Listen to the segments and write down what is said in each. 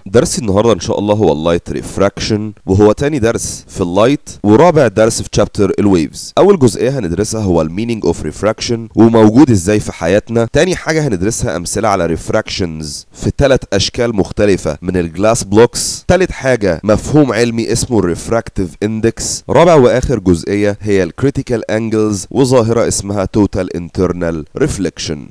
درس النهارده ان شاء الله هو اللايت ريفراكشن وهو تاني درس في اللايت ورابع درس في تشابتر الويفز اول جزئيه هندرسها هو المينينج اوف ريفراكشن وموجود ازاي في حياتنا تاني حاجه هندرسها امثله على ريفراكشنز في ثلاث اشكال مختلفه من الجلاس بلوكس تالت حاجه مفهوم علمي اسمه الريفراكتيف اندكس رابع واخر جزئيه هي الكريتيكال انجلز وظاهره اسمها توتال انترنال ريفليكشن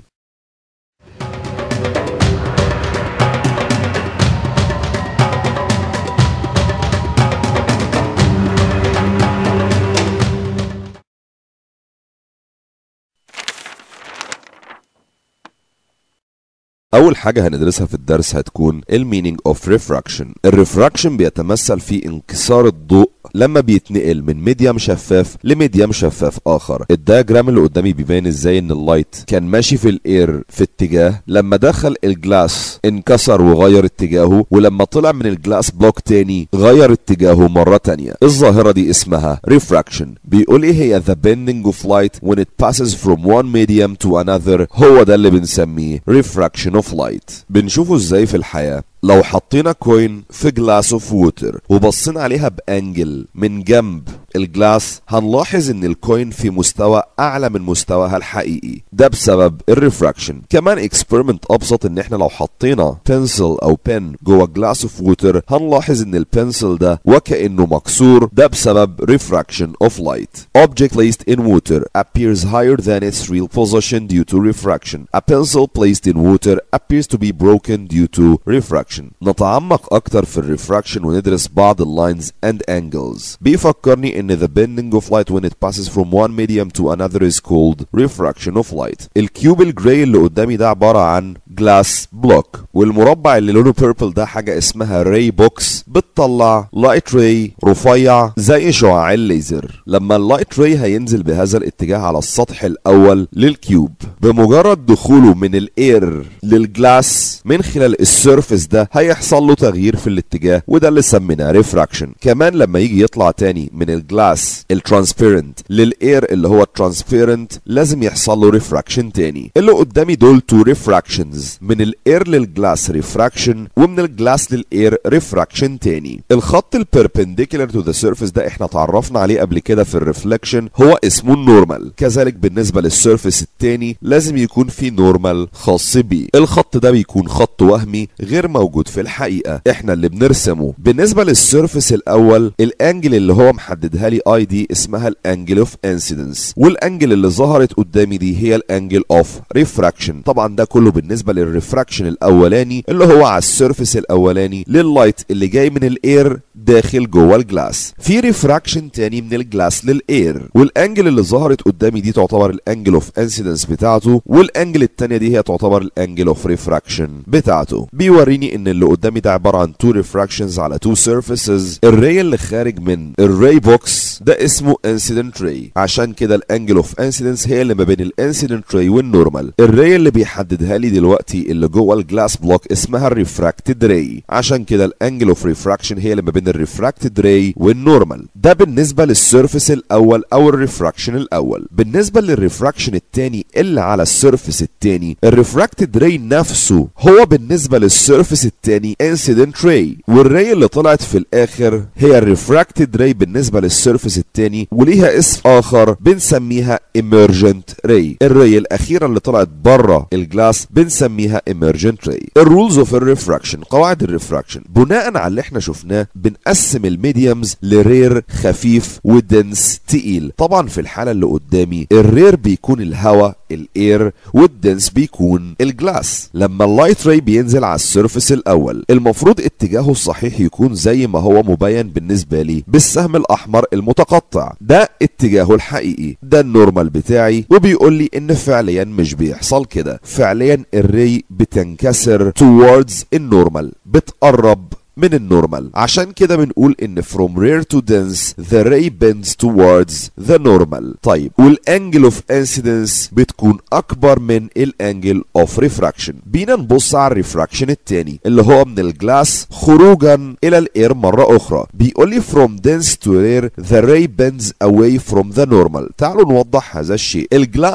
اول حاجه هندرسها في الدرس هتكون المينينج اوف ريفراكشن الريفراكشن بيتمثل في انكسار الضوء لما بيتنقل من ميديم شفاف لميديم شفاف اخر الدياجرام اللي قدامي بيبين ازاي ان اللايت كان ماشي في الاير في اتجاه لما دخل الجلاس انكسر وغير اتجاهه ولما طلع من الجلاس بلوك تاني غير اتجاهه مرة تانية الظاهرة دي اسمها ريفراكشن بيقول ايه هي the bending of light when it passes from one medium to another هو ده اللي بنسميه refraction of light بنشوفه ازاي في الحياة لو حطينا كوين في جلاس اوف ووتر وبصينا عليها بانجل من جنب الجلاس هنلاحظ ان الكوين في مستوى اعلى من مستواها الحقيقي ده بسبب الريفراكشن كمان اكسبيرمنت ابسط ان احنا لو حطينا بنسل او بن جوه جلاس اوف ووتر هنلاحظ ان البنسل ده وكانه مكسور ده بسبب ريفراكشن اوف لايت object placed in water appears higher than its real position due to refraction a pencil placed in water appears to be broken due to refraction نتعمق اكتر في الريفراكشن وندرس بعض اللاينز and angles بيفكرني ان the bending of light when it passes from one medium to another is called refraction of light الكيوب الجراي اللي قدامي ده عبارة عن جلاس بلوك والمربع اللي لونه purple ده حاجة اسمها راي بوكس بتطلع لايت راي رفيع زي شعاع الليزر لما اللايت راي هينزل بهذا الاتجاه على السطح الاول للكيوب بمجرد دخوله من الاير للجلاس من خلال السيرفس ده هيحصل له تغيير في الاتجاه وده اللي سميناه ريفراكشن كمان لما يجي يطلع تاني من الجلاس الترانسبيرنت للاير اللي هو الترانسبيرنت لازم يحصل له ريفراكشن تاني اللي قدامي دول تو ريفراكشنز من الاير للجلاس ريفراكشن ومن الجلاس للاير ريفراكشن تاني الخط البيربنديكولار تو ذا سيرفيس ده احنا اتعرفنا عليه قبل كده في الريفلكشن هو اسمه النورمال كذلك بالنسبه للسيرفيس التاني لازم يكون في نورمال خاص بيه الخط ده بيكون خط وهمي غير موجود في الحقيقه احنا اللي بنرسمه بالنسبه للسيرفيس الاول الانجل اللي هو محددها لي اي دي اسمها الانجل اوف انسيدنس والانجل اللي ظهرت قدامي دي هي الانجل اوف ريفراكشن طبعا ده كله بالنسبه للريفراكشن الاولاني اللي هو على السيرفيس الاولاني لللايت اللي جاي من الاير داخل جوه الجلاس في ريفراكشن تاني من الجلاس للاير والانجل اللي ظهرت قدامي دي تعتبر الانجل اوف انسيدنس بتاعته والانجل التانية دي هي تعتبر الانجل اوف ريفراكشن بتاعته بيوريني ان اللي قدامي ده عباره عن تو ريفراكشنز على تو سيرفيسز الراي اللي خارج من الراي بوكس ده اسمه انسيدنت راي عشان كده الانجل اوف انسيدنس هي اللي ما بين الانسيدنت راي والنورمال الراي اللي بيحددها لي دلوقتي اللي جوه الجلاس بلوك اسمها الريفراكتد راي عشان كده الانجل اوف ريفراكشن هي اللي ما بين الريفراكتد راي والنورمال ده بالنسبه للسيرفيس الاول او الريفراكشن الاول بالنسبه للريفراكشن الثاني اللي على السيرفيس الثاني الريفراكتد راي نفسه هو بالنسبه للسيرفيس الثاني انسيدنت راي والراي اللي طلعت في الاخر هي الريفراكتد راي بالنسبه للسيرفيس الثاني وليها اسم اخر بنسميها emergent راي الراي الاخيره اللي طلعت بره الجلاس بنسميها emergent راي الرولز اوف الريفراكشن قواعد الريفراكشن بناء على اللي احنا شفناه بنقسم الميديومز لرير خفيف ودنس تقيل طبعا في الحاله اللي قدامي الرير بيكون الهواء الاير والدنس بيكون الجلاس لما اللايت راي بينزل على السيرفيس الاول المفروض اتجاهه الصحيح يكون زي ما هو مبين بالنسبه لي بالسهم الاحمر المتقطع ده اتجاهه الحقيقي ده النورمال بتاعي وبيقول لي ان فعليا مش بيحصل كده فعليا الري بتنكسر towards النورمال بتقرب من النورمال عشان كده بنقول ان from rare to dense the ray bends towards the normal طيب والانجل اوف انسيدنس بتكون اكبر من الانجل اوف ريفراكشن بينا نبص على الريفراكشن التاني اللي هو من الجلاس خروجا الى الاير مرة اخرى بيقول لي from dense to rare the ray bends away from the normal تعالوا نوضح هذا الشيء الجلاس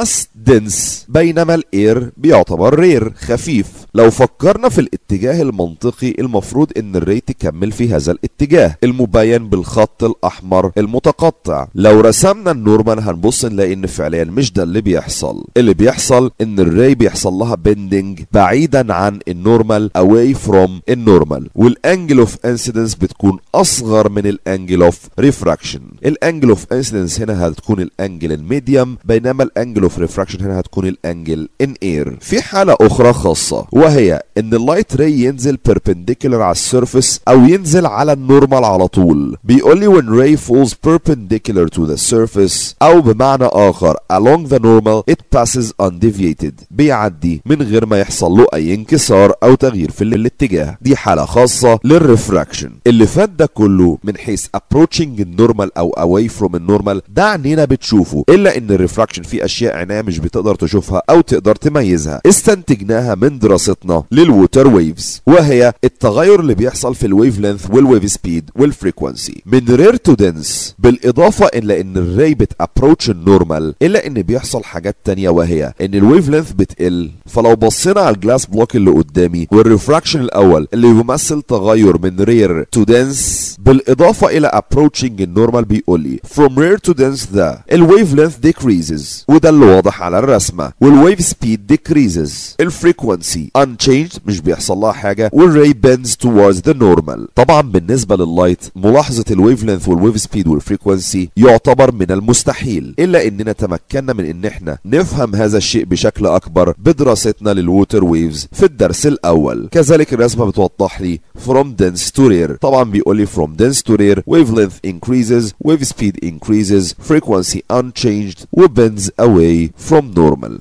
دنس بينما الاير بيعتبر رير خفيف لو فكرنا في الاتجاه المنطقي المفروض ان الري تكمل في هذا الاتجاه المبين بالخط الاحمر المتقطع لو رسمنا النورمال هنبص نلاقي ان فعليا مش ده اللي بيحصل اللي بيحصل ان الري بيحصل لها بندنج بعيدا عن النورمال away from النورمال والانجل اوف انسيدنس بتكون اصغر من الانجل اوف ريفراكشن الانجل اوف انسيدنس هنا هتكون الانجل الميديوم بينما الانجل اوف ريفراكشن هنا هتكون الانجل ان اير في حاله اخرى خاصه وهي ان اللايت راي ينزل perpendicular على السيرفيس او ينزل على النورمال على طول بيقول لي when ray falls perpendicular to the surface او بمعنى اخر along the normal it passes undeviated بيعدي من غير ما يحصل له اي انكسار او تغيير في الاتجاه دي حاله خاصه للريفراكشن اللي فات ده كله من حيث approaching النورمال او away from النورمال ده عينينا بتشوفه الا ان الريفراكشن في اشياء عينيها مش بتقدر تشوفها او تقدر تميزها استنتجناها من دراستنا للووتر ويفز وهي التغير اللي بيحصل في الويف لينث والويف سبيد والفريكوانسي من رير تو دنس بالاضافه الى ان الري بتابروتش النورمال الا ان بيحصل حاجات تانية وهي ان الويف لينث بتقل فلو بصينا على الجلاس بلوك اللي قدامي والريفراكشن الاول اللي بيمثل تغير من رير تو دنس بالاضافه الى approaching النورمال بيقول لي from rare to dense ده الويف لينث decreases وده اللي واضح على الرسمه والويف سبيد decreases الفريكوانسي unchanged مش بيحصل لها حاجه والري bends towards the normal طبعا بالنسبه لللايت ملاحظه الويف لينث والويف سبيد والفريكوانسي يعتبر من المستحيل الا اننا تمكنا من ان احنا نفهم هذا الشيء بشكل اكبر بدراستنا للووتر ويفز في الدرس الاول كذلك الرسمه بتوضح لي from dense to rare طبعا بيقول لي from dense to rare wavelength increases wave speed increases frequency unchanged و bends away from normal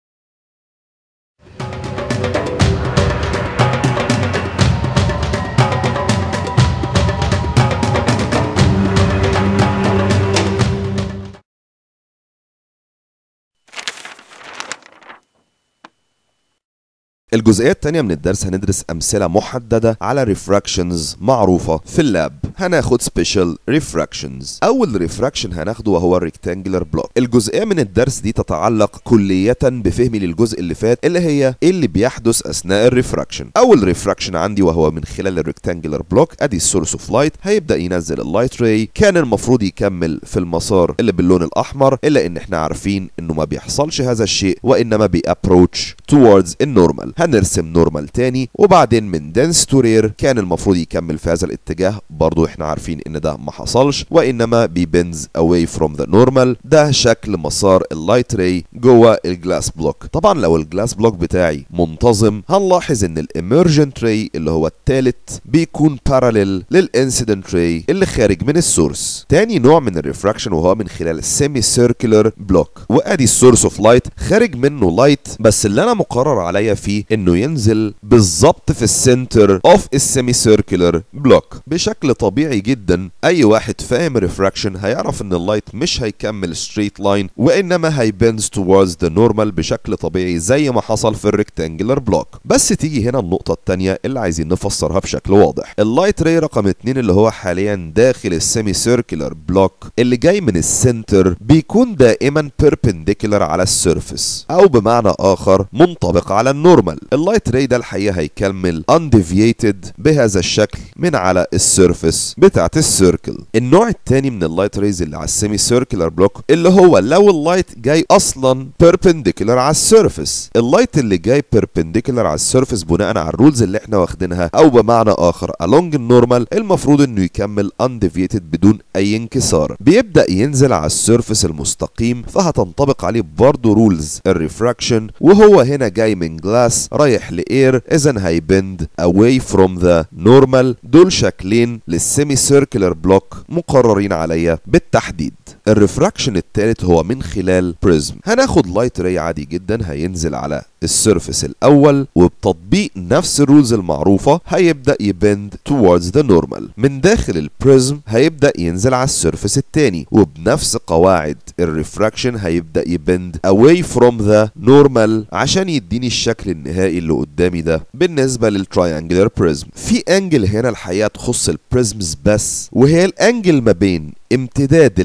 الجزئية التانية من الدرس هندرس أمثلة محددة على ريفراكشنز معروفة في اللاب هناخد سبيشال ريفراكشنز أول ريفراكشن هناخده وهو الريكتانجلر بلوك الجزئية من الدرس دي تتعلق كلية بفهمي للجزء اللي فات اللي هي إيه اللي بيحدث أثناء الريفراكشن أول ريفراكشن عندي وهو من خلال الريكتانجلر بلوك أدي السورس اوف لايت هيبدأ ينزل اللايت راي كان المفروض يكمل في المسار اللي باللون الأحمر إلا إن إحنا عارفين إنه ما بيحصلش هذا الشيء وإنما بيابروتش towards النورمال هنرسم نورمال تاني وبعدين من دنس تو رير كان المفروض يكمل في هذا الاتجاه برضو احنا عارفين ان ده ما حصلش وانما بيبنز away from the normal ده شكل مسار اللايت راي جوه الجلاس بلوك طبعا لو الجلاس بلوك بتاعي منتظم هنلاحظ ان الاميرجنت راي اللي هو التالت بيكون باراليل للانسيدنت راي اللي خارج من السورس تاني نوع من الريفراكشن وهو من خلال السيمي سيركلر بلوك وادي السورس اوف لايت خارج منه لايت بس اللي انا مقرر عليا فيه انه ينزل بالظبط في السنتر اوف السيمي سيركلر بلوك بشكل طبيعي جدا اي واحد فاهم ريفراكشن هيعرف ان اللايت مش هيكمل ستريت لاين وانما هيبنز towards ذا نورمال بشكل طبيعي زي ما حصل في الريكتانجلر بلوك بس تيجي هنا النقطه الثانيه اللي عايزين نفسرها بشكل واضح اللايت راي رقم 2 اللي هو حاليا داخل السيمي سيركلر بلوك اللي جاي من السنتر بيكون دائما بيربنديكولار على السيرفيس او بمعنى اخر منطبق على النورمال اللايت راي ده الحقيقه هيكمل undeviated بهذا الشكل من على السيرفيس بتاعت السيركل النوع الثاني من اللايت ريز اللي على السيمي سيركلر بلوك اللي هو لو اللايت جاي اصلا بيربنديكولار على السيرفيس اللايت اللي جاي بيربنديكولار على السيرفيس بناء على الرولز اللي احنا واخدينها او بمعنى اخر along النورمال المفروض انه يكمل undeviated بدون اي انكسار بيبدا ينزل على السيرفيس المستقيم فهتنطبق عليه برضه رولز الريفراكشن وهو هنا جاي من جلاس رايح لاير اذا هيبند away from the normal دول شكلين للسيمي سيركلر بلوك مقررين عليا بالتحديد الريفراكشن الثالث هو من خلال بريزم هناخد لايت راي عادي جدا هينزل على السيرفيس الاول وبتطبيق نفس الرولز المعروفه هيبدا يبند towards the normal من داخل البريزم هيبدا ينزل على السيرفيس الثاني وبنفس قواعد الريفراكشن هيبدا يبند away from the normal عشان يديني الشكل النهائي اللي قدامي ده بالنسبه للتراينجلر بريزم في انجل هنا الحقيقه تخص البريزمز بس وهي الانجل ما بين امتداد الانسيدنت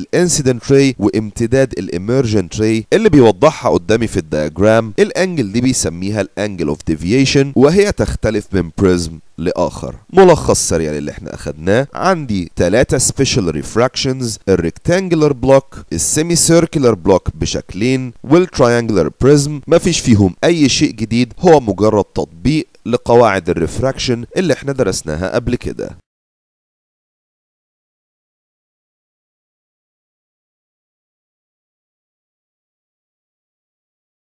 الانسيدنت راي وامتداد الاميرجنت راي اللي بيوضحها قدامي في الدياجرام الانجل دي بيسميها الانجل اوف ديفيشن وهي تختلف من بريزم لاخر ملخص سريع للي احنا اخدناه عندي ثلاثة سبيشال ريفراكشنز الريكتانجلر بلوك السيمي سيركلر بلوك بشكلين والتراينجلر بريزم مفيش فيهم اي شيء جديد هو مجرد تطبيق لقواعد الريفراكشن اللي احنا درسناها قبل كده